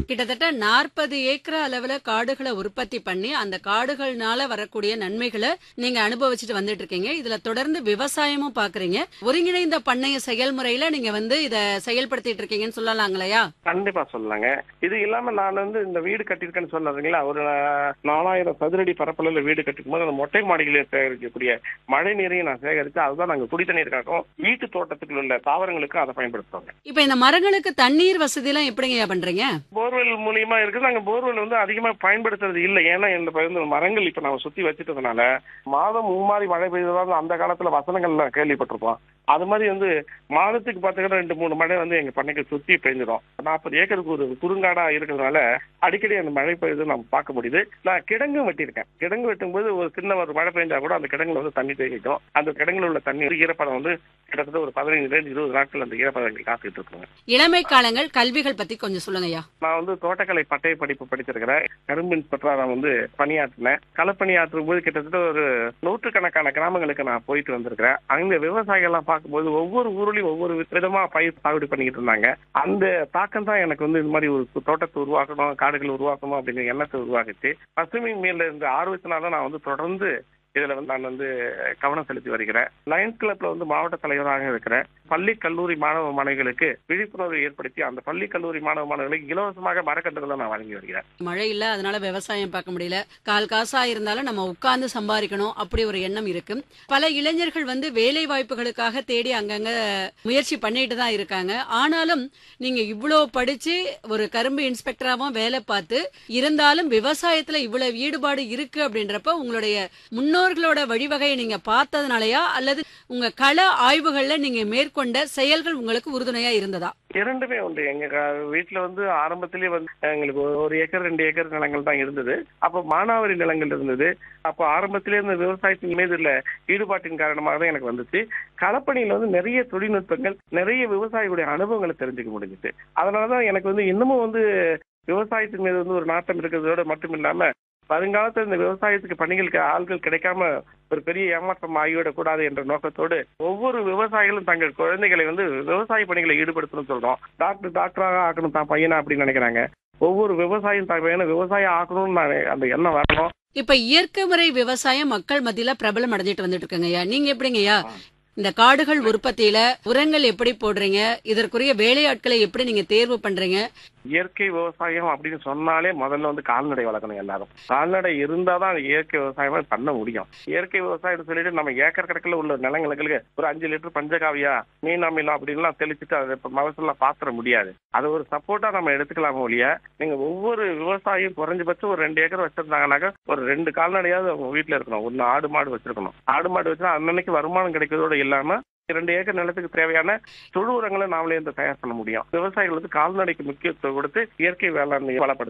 கிட்டத்தட்ட நாற்பது ஏக்கர் அளவுல காடுகளை உற்பத்தி பண்ணி அந்த காடுகள்னால வரக்கூடிய நன்மைகளை நீங்க அனுபவிச்சுட்டு வந்துட்டு இருக்கீங்க இதுல தொடர்ந்து விவசாயமும் பாக்குறீங்க ஒருங்கிணைந்த பண்ணைய செயல்முறையில நீங்க வந்து இத செயல்படுத்திட்டு இருக்கீங்கன்னு சொல்லலாங்களையா கண்டிப்பா சொல்லலாங்க இது இல்லாம நான் வந்து இந்த வீடு கட்டியிருக்கேன்னு சொல்லாதீங்களா ஒரு அஹ், நாலாயிரம் சதுரடி பரப்பளவுல வீடு கட்டிருக்கும் போது அந்த மொட்டை மாடிகளில் சேகரிக்கக்கூடிய மழை நீரையும் நான் சேகரித்து அதுதான் நாங்க குடி தண்ணீருக்காகவும் வீட்டு தோட்டத்துக்குள்ள உள்ள தாவரங்களுக்கும் அதை பயன்படுத்துறோங்க இப்ப இந்த மரங்களுக்கு தண்ணீர் வசதி எல்லாம் எப்படிங்கய்யா பண்றீங்க போர்வெல் மூலியமா இருக்குது நாங்க போர்வெல் வந்து அதிகமா பயன்படுத்துறது இல்லை ஏன்னா இந்த பகுதியில் மரங்கள் இப்ப நம்ம சுத்தி வச்சுட்டதுனால மாதம் மும்மாரி மழை பெய்ததாக அந்த காலத்துல வசனங்கள்ல கேள்விப்பட்டிருப்போம் அது மாதிரி வந்து மாதத்துக்கு பார்த்தீங்கன்னா ரெண்டு மூணு மழை வந்து எங்க பண்ணைக்கு சுத்தி பெய்ஞ்சிடும் நாற்பது ஏக்கருக்கு ஒரு குறுங்காடா இருக்கிறதுனால அடிக்கடி அந்த மழை பெய்யுது நம்ம பார்க்க முடியுது நான் கிடங்கும் வெட்டியிருக்கேன் கிடங்கு வெட்டும்போது ஒரு சின்ன ஒரு மழை பெஞ்சா கூட அந்த கிடங்குல வந்து தண்ணி தேங்கிக்கும் அந்த கிடங்குல உள்ள தண்ணி ஈரப்பதம் வந்து கிட்டத்தட்ட ஒரு பதினைஞ்சுல இருந்து இருபது நாட்கள் அந்த ஈரப்பதங்கள் காத்துட்டு இருக்குங்க இளமை காலங்கள் கல்விகள் பத்தி கொஞ்சம் சொல்லுங்கய்யா நான் வந்து தோட்டக்கலை பட்டய படிப்பு படிச்சிருக்கிறேன் கரும்பு இன்ஸ்பெக்டரா நான் வந்து பணியாற்றினேன் களப்பணியாற்றும் போது கிட்டத்தட்ட ஒரு நூற்றுக்கணக்கான கிராமங்களுக்கு நான் போயிட்டு வந்திருக்கிறேன் அங்க விவசாயிகள் எல்லாம் பார்க்கும்போது ஒவ்வொரு ஊர்லயும் ஒவ்வொரு விதமா பயிர் சாகுபடி பண்ணிக்கிட்டு இருந்தாங்க அந்த தாக்கம் தான் எனக்கு வந்து இது மாதிரி ஒரு தோட்டத்தை உருவாக்கணும் காடுகள் உருவாக்கணும் அப்படிங்கிற எண்ணத்தை உருவாக்குச்சு பசுமை மேல இருந்த ஆர்வத்தினால நான் வந்து தொடர்ந்து இதுல வந்து நான் வந்து கவனம் செலுத்தி வருகிறேன் லயன்ஸ் கிளப்ல வந்து மாவட்ட தலைவராக இருக்கிறேன் பள்ளி கல்லூரி மாணவ மாணவிகளுக்கு விழிப்புணர்வு ஏற்படுத்தி அந்த பள்ளி கல்லூரி மாணவ மாணவிகளுக்கு இலவசமாக மரக்கன்றுகளை நான் வழங்கி வருகிறேன் மழை இல்ல அதனால விவசாயம் பார்க்க முடியல கால் காசா இருந்தாலும் நம்ம உட்கார்ந்து சம்பாதிக்கணும் அப்படி ஒரு எண்ணம் இருக்கு பல இளைஞர்கள் வந்து வேலை வாய்ப்புகளுக்காக தேடி அங்கங்க முயற்சி பண்ணிட்டு தான் இருக்காங்க ஆனாலும் நீங்க இவ்வளோ படிச்சு ஒரு கரும்பு இன்ஸ்பெக்டராவும் வேலை பார்த்து இருந்தாலும் விவசாயத்துல இவ்வளவு ஈடுபாடு இருக்கு அப்படின்றப்ப உங்களுடைய முன்னோர்களோட வழிவகையை நீங்க பார்த்ததுனாலயா அல்லது உங்க கள ஆய்வுகள்ல நீங்க மேற்கொண்ட செயல்கள் உங்களுக்கு உறுதுணையா இருந்ததா இரண்டுமே உண்டு எங்க க- வீட்டுல வந்து ஆரம்பத்திலேயே வந்து எங்களுக்கு ஒரு- ஒரு ஏக்கர் ரெண்டு ஏக்கர் நிலங்கள் தான் இருந்தது அப்ப மானாவாரி நிலங்கள் இருந்தது அப்ப ஆரம்பத்திலே இந்த விவசாயத்தின் மீது உள்ள ஈடுபாட்டின் காரணமாக தான் எனக்கு வந்துச்சு களப்பணியில வந்து நிறைய தொழில்நுட்பங்கள் நிறைய விவசாயிகளுடைய அனுபவங்களை தெரிஞ்சுக்க முடிஞ்சுச்சு அதனாலதான் எனக்கு வந்து இன்னமும் வந்து விவசாயத்தின் மீது வந்து ஒரு நாட்டம் இருக்கிறதோட மட்டும் இல்லாம வருங்காலத்துல இந்த விவசாயத்துக்கு பணிகளுக்கு ஆள்கள் கிடைக்காம ஒரு பெரிய ஏமாற்றம் ஆகிவிடக் கூடாது என்ற நோக்கத்தோடு ஒவ்வொரு விவசாயிகளும் தங்கள் குழந்தைகளை வந்து விவசாய பணிகளை ஈடுபடுத்தணும்னு சொல்றோம் டாக்டர் டாக்டராக ஆக்கணும் தான் பையனா அப்படின்னு நினைக்கிறாங்க ஒவ்வொரு விவசாயம் தான் பையனை விவசாயம் ஆக்கணும்னு நான் அந்த எண்ணம் வரணும் இப்ப இயற்கை முறை விவசாயம் மக்கள் மத்தியில பிரபலம் அடைஞ்சிட்டு வந்துட்டு இருக்குங்கய்யா நீங்க எப்படிங்கய்யா இந்த காடுகள் உற்பத்தியில உரங்கள் எப்படி போடுறீங்க இதற்குரிய வேலையாட்களை எப்படி நீங்க தேர்வு பண்றீங்க இயற்கை விவசாயம் அப்படின்னு சொன்னாலே முதல்ல வந்து கால்நடை வளர்க்கணும் எல்லாரும் கால்நடை இருந்தாதான் அது இயற்கை விவசாயமா பண்ண முடியும் இயற்கை விவசாயம் சொல்லிட்டு நம்ம ஏக்கர் கணக்கில் உள்ள நிலங்களுக்கு ஒரு அஞ்சு லிட்டர் பஞ்சகாவியா மீன் அமிலம் அப்படின்லாம் தெளிச்சுட்டு அதை இப்ப மகசூலாம் பாத்திர முடியாது அது ஒரு சப்போர்ட்டா நம்ம எடுத்துக்கலாம் ஒழிய நீங்க ஒவ்வொரு விவசாயியும் குறைஞ்சபட்சம் ஒரு ரெண்டு ஏக்கர் வச்சிருந்தாங்கன்னாக்க ஒரு ரெண்டு கால்நடையாவது அவங்க வீட்டுல இருக்கணும் ஒன்னு ஆடு மாடு வச்சிருக்கணும் ஆடு மாடு வச்சா அன்னன்னைக்கு வருமானம் கிடைக்கிறதோட இல்லாம இரண்டு ஏக்கர் நிலத்துக்கு தேவையான தொழு உரங்களை நாமளே இந்த தயார் பண்ண முடியும் விவசாயிகள் வந்து கால்நடைக்கு முக்கியத்துவம் கொடுத்து இயற்கை வேளாண்மையை வளப்படுத்த